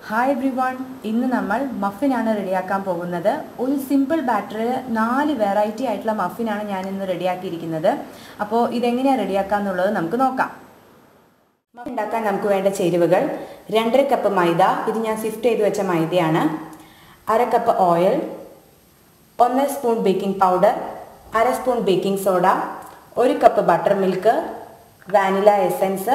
hi every one ഇന്ന് നമ്മൾ മഫിനാണ് റെഡിയാക്കാൻ പോകുന്നത് ഒരു സിമ്പിൾ ബാറ്ററിൽ നാല് വെറൈറ്റി ആയിട്ടുള്ള മഫിനാണ് ഞാൻ ഇന്ന് റെഡിയാക്കിയിരിക്കുന്നത് അപ്പോൾ ഇതെങ്ങനെയാണ് റെഡിയാക്കുക എന്നുള്ളത് നമുക്ക് നോക്കാം മഫിൻ ഉണ്ടാക്കാൻ നമുക്ക് വേണ്ട ചേരുവകൾ രണ്ടര കപ്പ് മൈദ ഇത് ഞാൻ സിഫ്റ്റ് ചെയ്ത് വെച്ച മൈദയാണ് അര കപ്പ് ഓയിൽ ഒന്നര സ്പൂൺ ബേക്കിംഗ് പൗഡർ അര സ്പൂൺ ബേക്കിംഗ് സോഡ ഒരു cup buttermilk vanilla essence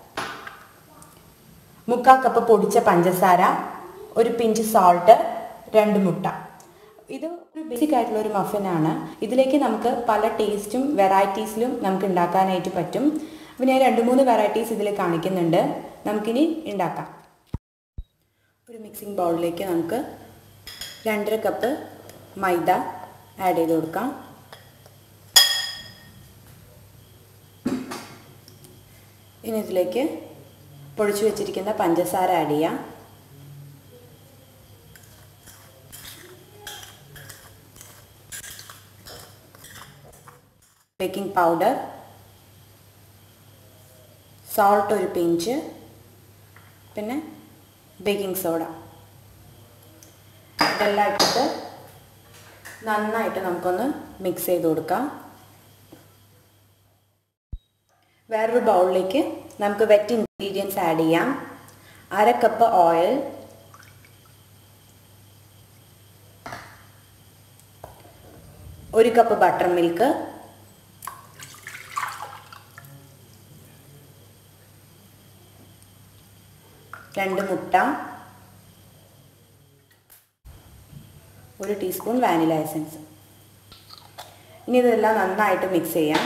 മുക്കാൽ കപ്പ് പൊടിച്ച പഞ്ചസാര ഒരു പിഞ്ച് സോൾട്ട് രണ്ട് മുട്ട ഇത് ഒരു ബേസിക് ആയിട്ടുള്ള ഒരു മഫിനാണ് ഇതിലേക്ക് നമുക്ക് പല ടേസ്റ്റും വെറൈറ്റീസിലും നമുക്ക് ഉണ്ടാക്കാനായിട്ട് പറ്റും അപ്പോൾ ഞാൻ രണ്ട് മൂന്ന് വെറൈറ്റീസ് ഇതിൽ കാണിക്കുന്നുണ്ട് നമുക്കിനി ഉണ്ടാക്കാം ഒരു മിക്സിംഗ് ബൗളിലേക്ക് നമുക്ക് രണ്ടര കപ്പ് മൈദ ആഡ് ചെയ്ത് കൊടുക്കാം ഇനി ഇതിലേക്ക് പൊടിച്ചു വെച്ചിരിക്കുന്ന പഞ്ചസാര ആഡ് ചെയ്യാം ബേക്കിംഗ് പൗഡർ സോൾട്ട് ഒരു പിഞ്ച് പിന്നെ ബേക്കിംഗ് സോഡ ഇതെല്ലാം ഇട്ടിട്ട് നന്നായിട്ട് നമുക്കൊന്ന് മിക്സ് ചെയ്ത് കൊടുക്കാം വേറൊരു ബൗളിലേക്ക് നമുക്ക് വെറ്റ് ഇൻഗ്രീഡിയൻസ് ആഡ് ചെയ്യാം അര കപ്പ് ഓയിൽ ഒരു കപ്പ് ബട്ടർ മിൽക്ക് രണ്ട് മുട്ട ഒരു ടീസ്പൂൺ വാനില എസൻസ് ഇനി ഇതെല്ലാം നന്നായിട്ട് മിക്സ് ചെയ്യാം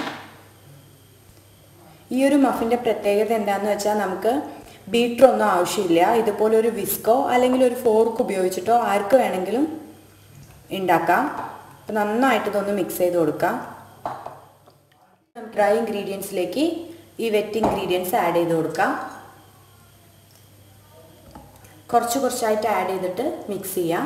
ഈ ഒരു മഫിൻ്റെ പ്രത്യേകത എന്താണെന്ന് വെച്ചാൽ നമുക്ക് ബീറ്റർ ഒന്നും ആവശ്യമില്ല ഇതുപോലെ ഒരു വിസ്കോ അല്ലെങ്കിൽ ഒരു ഫോർക്ക് ഉപയോഗിച്ചിട്ടോ ആർക്ക് വേണമെങ്കിലും ഉണ്ടാക്കാം അപ്പം നന്നായിട്ട് ഇതൊന്ന് മിക്സ് ചെയ്ത് കൊടുക്കാം ഡ്രൈ ഇൻഗ്രീഡിയൻസിലേക്ക് ഈ വെറ്റ് ഇൻഗ്രീഡിയൻസ് ആഡ് ചെയ്ത് കൊടുക്കാം കുറച്ച് കുറച്ചായിട്ട് ആഡ് ചെയ്തിട്ട് മിക്സ് ചെയ്യാം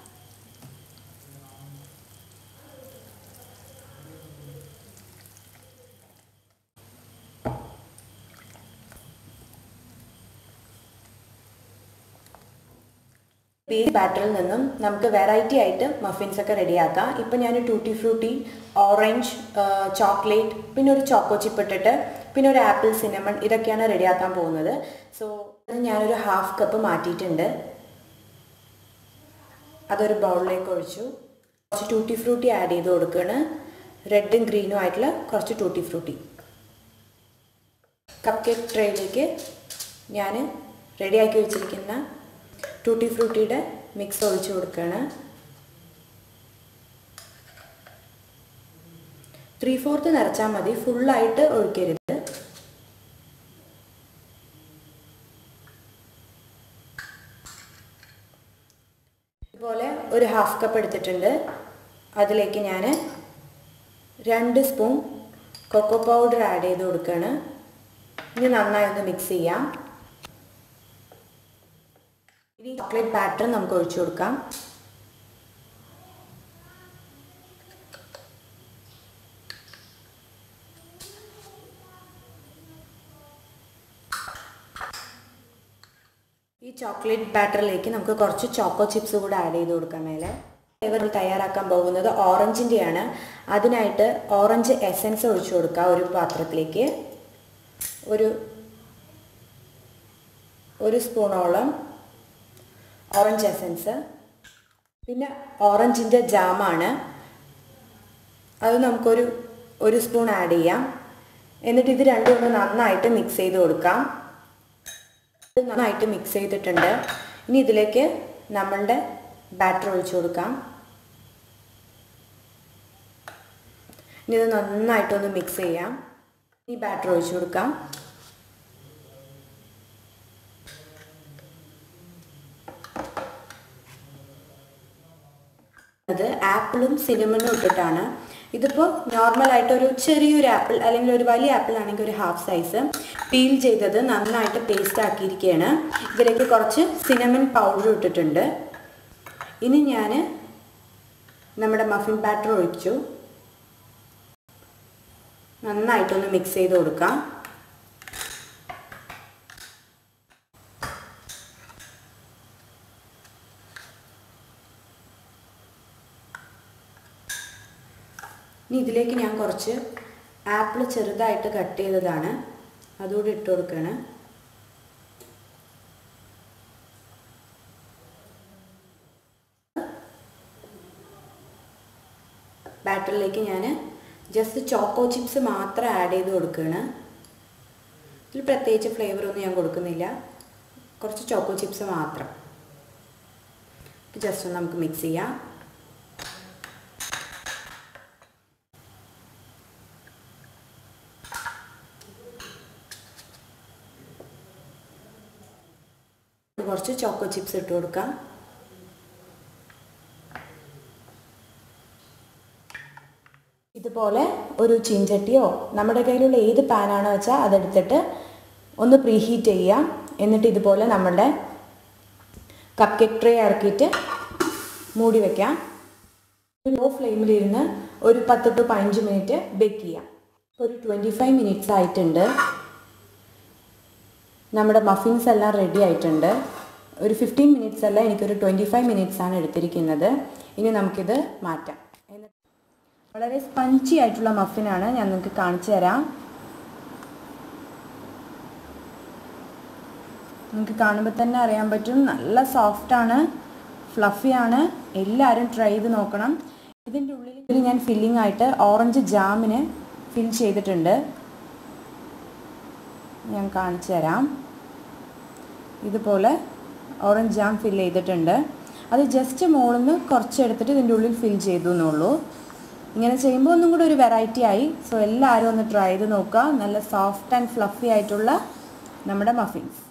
ബേസ് ബാറ്ററിൽ നിന്നും നമുക്ക് വെറൈറ്റി ആയിട്ട് മഫിൻസ് ഒക്കെ റെഡിയാക്കാം ഇപ്പം ഞാൻ ടൂട്ടി ഫ്രൂട്ടി ഓറഞ്ച് ചോക്ലേറ്റ് പിന്നെ ഒരു ചോക്കോ ചിപ്പ് ഇട്ടിട്ട് പിന്നെ ഒരു ആപ്പിൾ സിനമൺ ഇതൊക്കെയാണ് റെഡിയാക്കാൻ പോകുന്നത് സോ ഞാനൊരു ഹാഫ് കപ്പ് മാറ്റിയിട്ടുണ്ട് അതൊരു ബൗളിലേക്ക് ഒഴിച്ചു കുറച്ച് ടൂട്ടി ഫ്രൂട്ടി ആഡ് ചെയ്ത് കൊടുക്കുകയാണ് റെഡും ഗ്രീനും ആയിട്ടുള്ള കുറച്ച് ടൂട്ടി ഫ്രൂട്ടി കപ്പ് കേക്ക് ട്രേയിലേക്ക് ഞാൻ റെഡിയാക്കി വെച്ചിരിക്കുന്ന ടൂട്ടി ഫ്രൂട്ടിയുടെ മിക്സ് ഒഴിച്ചു കൊടുക്കുകയാണ് ത്രീ ഫോർത്ത് നിറച്ചാൽ മതി ഫുള്ളായിട്ട് ഒഴിക്കരുത് ഇതുപോലെ ഒരു ഹാഫ് കപ്പ് എടുത്തിട്ടുണ്ട് അതിലേക്ക് ഞാൻ രണ്ട് സ്പൂൺ കൊക്കോ പൗഡർ ആഡ് ചെയ്ത് കൊടുക്കുകയാണ് ഇനി നന്നായി ഒന്ന് മിക്സ് ചെയ്യാം ഇനി ചോക്ലേറ്റ് ബാറ്റർ നമുക്ക് ഒഴിച്ചു കൊടുക്കാം ഈ ചോക്ലേറ്റ് ബാറ്ററിലേക്ക് നമുക്ക് കുറച്ച് ചോക്കോ ചിപ്സ് കൂടെ ആഡ് ചെയ്ത് കൊടുക്കാം മേലെ ഫ്ലേവറിൽ തയ്യാറാക്കാൻ പോകുന്നത് ഓറഞ്ചിൻ്റെയാണ് അതിനായിട്ട് ഓറഞ്ച് എസൻസ് ഒഴിച്ചു കൊടുക്കുക ഒരു പാത്രത്തിലേക്ക് ഒരു ഒരു സ്പൂണോളം ഓറഞ്ച് എസൻസ് പിന്നെ ഓറഞ്ചിൻ്റെ ജാമാണ് അത് നമുക്കൊരു ഒരു സ്പൂൺ ആഡ് ചെയ്യാം എന്നിട്ട് ഇത് രണ്ടും ഒന്ന് നന്നായിട്ട് മിക്സ് ചെയ്ത് കൊടുക്കാം നന്നായിട്ട് മിക്സ് ചെയ്തിട്ടുണ്ട് ഇനി ഇതിലേക്ക് നമ്മളുടെ ബാറ്റർ ഒഴിച്ചു കൊടുക്കാം ഇനി ഇത് നന്നായിട്ടൊന്ന് മിക്സ് ചെയ്യാം ഈ ബാറ്റർ ഒഴിച്ചു കൊടുക്കാം അത് ആപ്പിളും സിനിമണും ഇട്ടിട്ടാണ് ഇതിപ്പോൾ നോർമലായിട്ട് ഒരു ചെറിയൊരു ആപ്പിൾ അല്ലെങ്കിൽ ഒരു വലിയ ആപ്പിൾ ആണെങ്കിൽ ഒരു ഹാഫ് സൈസ് പീൽ ചെയ്തത് നന്നായിട്ട് പേസ്റ്റ് ആക്കിയിരിക്കുകയാണ് ഇതിലേക്ക് കുറച്ച് സിനമൺ പൗഡർ ഇട്ടിട്ടുണ്ട് ഇനി ഞാൻ നമ്മുടെ മഫിൻ ബാറ്റർ ഒഴിച്ചു നന്നായിട്ടൊന്ന് മിക്സ് ചെയ്ത് കൊടുക്കാം ഇനി ഇതിലേക്ക് ഞാൻ കുറച്ച് ആപ്പിൾ ചെറുതായിട്ട് കട്ട് ചെയ്തതാണ് അതുകൂടി ഇട്ട് കൊടുക്കുകയാണ് ബാറ്ററിലേക്ക് ഞാൻ ജസ്റ്റ് ചോക്കോ ചിപ്സ് മാത്രം ആഡ് ചെയ്ത് കൊടുക്കുകയാണ് ഇതിൽ പ്രത്യേകിച്ച് ഫ്ലേവറൊന്നും ഞാൻ കൊടുക്കുന്നില്ല കുറച്ച് ചോക്കോ ചിപ്സ് മാത്രം ജസ്റ്റ് ഒന്ന് നമുക്ക് മിക്സ് ചെയ്യാം കുറച്ച് ചോക്കോ ചിപ്സ് ഇട്ട് കൊടുക്കാം ഇതുപോലെ ഒരു ചീഞ്ചട്ടിയോ നമ്മുടെ കയ്യിലുള്ള ഏത് പാനാണോ വെച്ചാൽ അതെടുത്തിട്ട് ഒന്ന് പ്രീഹീറ്റ് ചെയ്യാം എന്നിട്ട് ഇതുപോലെ നമ്മളുടെ കപ്പ് കേക്ക് ട്രേ ഇറക്കിയിട്ട് മൂടി വയ്ക്കാം ലോ ഫ്ലെയിമിലിരുന്ന് ഒരു പത്ത് ടു പതിനഞ്ച് മിനിറ്റ് ബേക്ക് ചെയ്യാം ഒരു ട്വൻറ്റി ഫൈവ് മിനിറ്റ്സ് ആയിട്ടുണ്ട് നമ്മുടെ മഫിൻസ് എല്ലാം റെഡി ആയിട്ടുണ്ട് ഒരു ഫിഫ്റ്റീൻ മിനിറ്റ്സ് അല്ല എനിക്കൊരു ട്വൻറ്റി ഫൈവ് മിനിറ്റ്സ് ആണ് എടുത്തിരിക്കുന്നത് ഇനി നമുക്കിത് മാറ്റാം വളരെ സ്പഞ്ചി ആയിട്ടുള്ള മഫിനാണ് ഞാൻ നിങ്ങൾക്ക് കാണിച്ചു തരാം നിങ്ങൾക്ക് കാണുമ്പോൾ തന്നെ അറിയാൻ പറ്റും നല്ല സോഫ്റ്റാണ് ഫ്ലഫിയാണ് എല്ലാവരും ട്രൈ ചെയ്ത് നോക്കണം ഇതിൻ്റെ ഉള്ളിൽ ഇതിൽ ഞാൻ ഫില്ലിംഗ് ആയിട്ട് ഓറഞ്ച് ജാമിന് ഫിൽ ചെയ്തിട്ടുണ്ട് ഞാൻ കാണിച്ചു തരാം ഇതുപോലെ ഓറഞ്ച് ജാം ഫിൽ ചെയ്തിട്ടുണ്ട് അത് ജസ്റ്റ് മുകളിൽ നിന്ന് കുറച്ചെടുത്തിട്ട് ഇതിൻ്റെ ഉള്ളിൽ ഫിൽ ചെയ്തു എന്നുള്ളൂ ഇങ്ങനെ ചെയ്യുമ്പോൾ ഒന്നും കൂടി ഒരു വെറൈറ്റി ആയി സോ എല്ലാവരും ഒന്ന് ട്രൈ ചെയ്ത് നോക്കുക നല്ല സോഫ്റ്റ് ആൻഡ് ഫ്ലഫി ആയിട്ടുള്ള നമ്മുടെ മഫിൻസ്